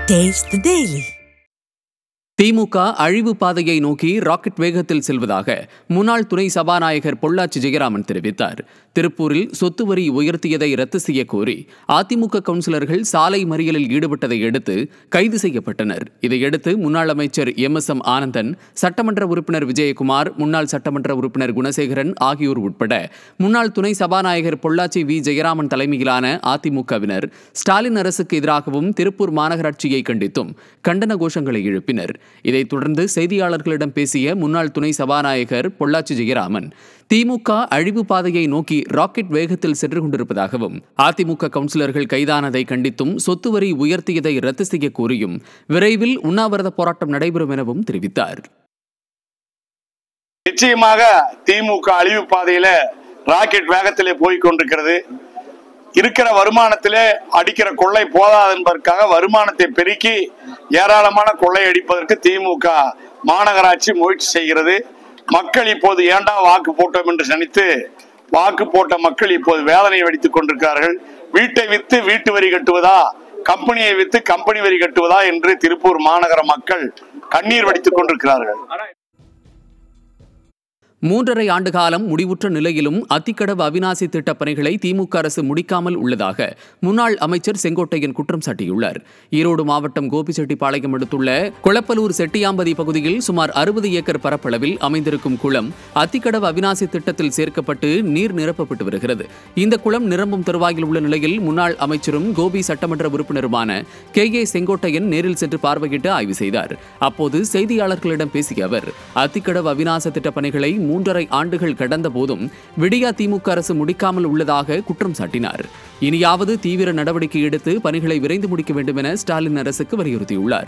Taste the Daily. திமுக அழிவு பாதையை நோக்கி ராக்கெட் வேகத்தில் செல்வதாக முன்னாள் துணை சபாநாயகர் பொள்ளாச்சி ஜெயராமன் தெரிவித்தார் திருப்பூரில் சொத்து வரி உயர்த்தியதை ரத்து செய்ய கோரி அதிமுக கவுன்சிலர்கள் சாலை மறியலில் ஈடுபட்டதை அடுத்து கைது செய்யப்பட்டனர் இதையடுத்து முன்னாள் அமைச்சர் எம் எஸ் எம் ஆனந்தன் சட்டமன்ற உறுப்பினர் விஜயகுமார் முன்னாள் சட்டமன்ற உறுப்பினர் குணசேகரன் ஆகியோர் உட்பட முன்னாள் துணை சபாநாயகர் பொள்ளாச்சி வி ஜெயராமன் தலைமையிலான அதிமுகவினர் ஸ்டாலின் அரசுக்கு எதிராகவும் திருப்பூர் மாநகராட்சியை கண்டித்தும் கண்டன கோஷங்களை எழுப்பினர் இதைத் தொடர்ந்து செய்தியாளர்களிடம் பேசிய முன்னாள் துணை சபாநாயகர் பொள்ளாச்சி ஜெயராமன் திமுக அழிவு பாதையை நோக்கி ராக்கெட் வேகத்தில் சென்று கொண்டிருப்பதாகவும் அதிமுக கவுன்சிலர்கள் கைதானதை கண்டித்தும் சொத்து வரி உயர்த்தியதை ரத்து செய்ய கோரியும் விரைவில் உண்ணாவிரத போராட்டம் நடைபெறும் எனவும் தெரிவித்தார் நிச்சயமாக திமுக அழிவு பாதையில ராக்கெட் வேகத்திலே போய் கொண்டிருக்கிறது இருக்கிற வருமானத்திலே அடிக்கிற கொள்ளை போதாது என்பதற்காக வருமானத்தை பெருக்கி ஏராளமான கொள்ளை அடிப்பதற்கு திமுக மாநகராட்சி முயற்சி செய்கிறது மக்கள் இப்போது ஏண்டா வாக்கு போட்டோம் என்று நினைத்து வாக்கு போட்ட மக்கள் இப்போது வேதனை வெடித்துக் கொண்டிருக்கிறார்கள் வீட்டை வித்து வீட்டு வரி கட்டுவதா கம்பெனியை வித்து கம்பெனி வரி கட்டுவதா என்று திருப்பூர் மாநகர மக்கள் கண்ணீர் வடித்துக் கொண்டிருக்கிறார்கள் மூன்றரை ஆண்டு காலம் முடிவுற்ற நிலையிலும் அத்திக்கடவு அவிநாசி திட்டப் பணிகளை திமுக அரசு முடிக்காமல் உள்ளதாக முன்னாள் அமைச்சர் செங்கோட்டையன் குற்றம் சாட்டியுள்ளார் ஈரோடு மாவட்டம் கோபிச்செட்டிப்பாளையம் அடுத்துள்ள கொளப்பலூர் செட்டியாம்பதி பகுதியில் சுமார் அறுபது ஏக்கர் பரப்பளவில் அமைந்திருக்கும் குளம் அத்திக்கடவு அவிநாசி திட்டத்தில் சேர்க்கப்பட்டு நீர் நிரப்பப்பட்டு வருகிறது இந்த குளம் நிரம்பும் தருவாயில் உள்ள நிலையில் முன்னாள் அமைச்சரும் கோபி சட்டமன்ற உறுப்பினருமான கே ஏ செங்கோட்டையன் நேரில் சென்று பார்வையிட்டு ஆய்வு செய்தார் அப்போது செய்தியாளர்களிடம் பேசிய அவர் அத்திக்கடவு அவிநாச திட்டப் பணிகளை மூன்றரை ஆண்டுகள் கடந்த போதும் விடியா திமுக அரசு முடிக்காமல் உள்ளதாக குற்றம் சாட்டினார் இனியாவது தீவிர நடவடிக்கை எடுத்து பணிகளை விரைந்து முடிக்க வேண்டும் என ஸ்டாலின் அரசுக்கு வலியுறுத்தியுள்ளார்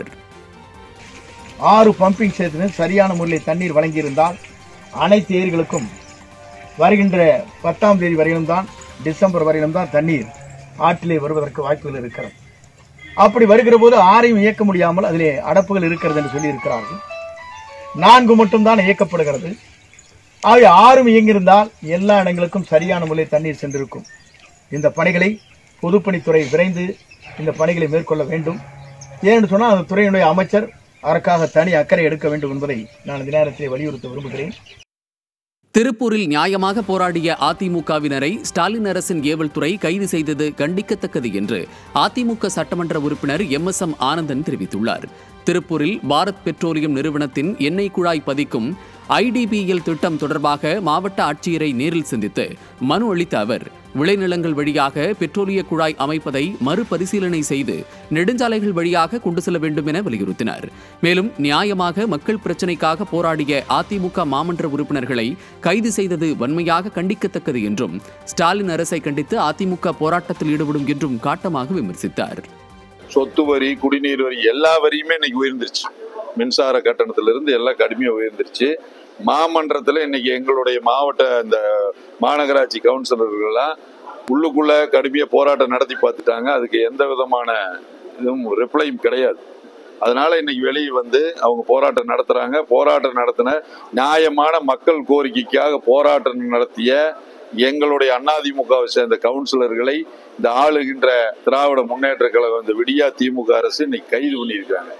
ஆறு பம்பிங் ஸ்டேஷனில் சரியான முறையில் தண்ணீர் வழங்கியிருந்தால் அனைத்து ஏரிகளுக்கும் வருகின்ற பத்தாம் தேதி வரையிலும் தான் டிசம்பர் வரையிலும் தான் தண்ணீர் ஆற்றிலே வருவதற்கு வாய்ப்புகள் இருக்கிறது அப்படி வருகிற போது ஆறையும் இயக்க முடியாமல் அதிலே அடப்புகள் இருக்கிறது என்று சொல்லி இருக்கிறார்கள் நான்கு மட்டும்தான் இயக்கப்படுகிறது ஆகவே ஆறும் இயங்கியிருந்தால் எல்லா இடங்களுக்கும் சரியான முறையில் தண்ணீர் சென்றிருக்கும் இந்த பணிகளை பொதுப்பணித்துறை விரைந்து இந்த பணிகளை மேற்கொள்ள வேண்டும் ஏன்னு சொன்னால் அந்த துறையினுடைய அமைச்சர் அதற்காக தனி அக்கறை எடுக்க வேண்டும் என்பதை நான் இந்த நேரத்தில் வலியுறுத்த விரும்புகிறேன் திருப்பூரில் நியாயமாக போராடிய அதிமுகவினரை ஸ்டாலின் அரசின் ஏவல் துறை கைது செய்தது கண்டிக்கத்தக்கது என்று அதிமுக சட்டமன்ற உறுப்பினர் எம் எஸ் எம் ஆனந்தன் தெரிவித்துள்ளார் திருப்பூரில் பாரத் பெட்ரோலியம் நிறுவனத்தின் எண்ணெய் குழாய் பதிக்கும் ஐடிபிஎல் திட்டம் தொடர்பாக மாவட்ட ஆட்சியரை நேரில் சந்தித்து மனு அளித்த அவர் விளைநிலங்கள் வழியாக பெட்ரோலிய குழாய் அமைப்பதை மறுபரிசீலனை செய்து நெடுஞ்சாலைகள் வழியாக கொண்டு செல்ல வேண்டும் என வலியுறுத்தினார் மேலும் நியாயமாக மக்கள் பிரச்சினைக்காக போராடிய அதிமுக மாமன்ற உறுப்பினர்களை கைது செய்தது வன்மையாக கண்டிக்கத்தக்கது என்றும் ஸ்டாலின் அரசை கண்டித்து அதிமுக போராட்டத்தில் ஈடுபடும் என்றும் காட்டமாக விமர்சித்தார் சொத்து வரி குடிநீர் வரி எல்லா வரியுமே இன்னைக்கு உயர்ந்துருச்சு மின்சார கட்டணத்துல இருந்து எல்லாம் கடுமையா உயர்ந்துருச்சு மாமன்றத்துல இன்னைக்கு எங்களுடைய மாவட்ட இந்த மாநகராட்சி கவுன்சிலர்கள்லாம் உள்ளுக்குள்ள கடுமையா போராட்டம் நடத்தி பார்த்துட்டாங்க அதுக்கு எந்த விதமான இதுவும் ரிப்ளையும் கிடையாது அதனால இன்னைக்கு வெளியே வந்து அவங்க போராட்டம் நடத்துறாங்க போராட்டம் நடத்தின நியாயமான மக்கள் கோரிக்கைக்காக போராட்டம் நடத்திய எங்களுடைய அதிமுகவை சேர்ந்த கவுன்சிலர்களை இந்த ஆளுகின்ற திராவிட முன்னேற்ற கழகம் இந்த விடியா திமுக அரசு இன்னைக்கு கைது பண்ணியிருக்காங்க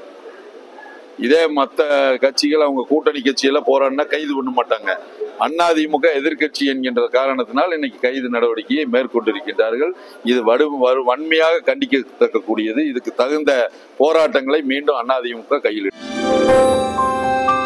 இதே மற்ற கட்சிகள் அவங்க கூட்டணி கட்சியெல்லாம் போராடினா கைது பண்ண மாட்டாங்க அதிமுக எதிர்க்கட்சி என்கின்ற காரணத்தினால் இன்னைக்கு கைது நடவடிக்கையை மேற்கொண்டிருக்கின்றார்கள் இது வடு வரு வன்மையாக கண்டிக்கத்தக்கக்கூடியது இதுக்கு தகுந்த போராட்டங்களை மீண்டும் அதிமுக கையில் எடுக்கும்.